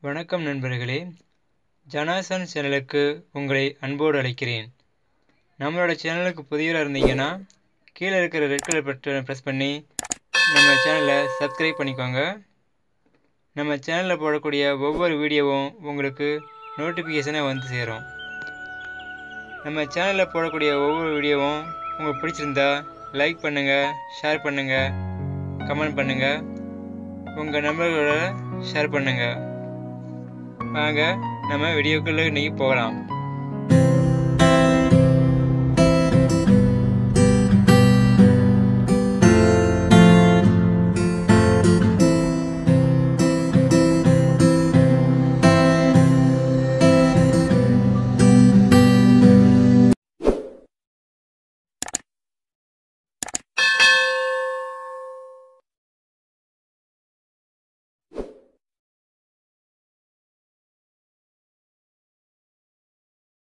வணக்கம் நண்பர்களே ஜனாசன் சேனலுக்கு உங்களை அன்போடு அழைக்கிறேன் நம்மளோட சேனலுக்கு புதியவராக இருந்தீங்கன்னா கீழே இருக்கிற ரெட் கலர் பட்டனை ப்ரெஸ் பண்ணி நம்ம சேனலை சப்ஸ்கிரைப் பண்ணிக்கோங்க நம்ம சேனலில் போடக்கூடிய ஒவ்வொரு வீடியோவும் உங்களுக்கு நோட்டிஃபிகேஷனாக வந்து சேரும் நம்ம சேனலில் போடக்கூடிய ஒவ்வொரு வீடியோவும் உங்களுக்கு பிடிச்சிருந்தா லைக் பண்ணுங்கள் ஷேர் பண்ணுங்கள் கமெண்ட் பண்ணுங்கள் உங்கள் நண்பர்களோட ஷேர் பண்ணுங்கள் வாங்க நம்ம வீடியோக்குள்ளே இன்றைக்கி போகலாம்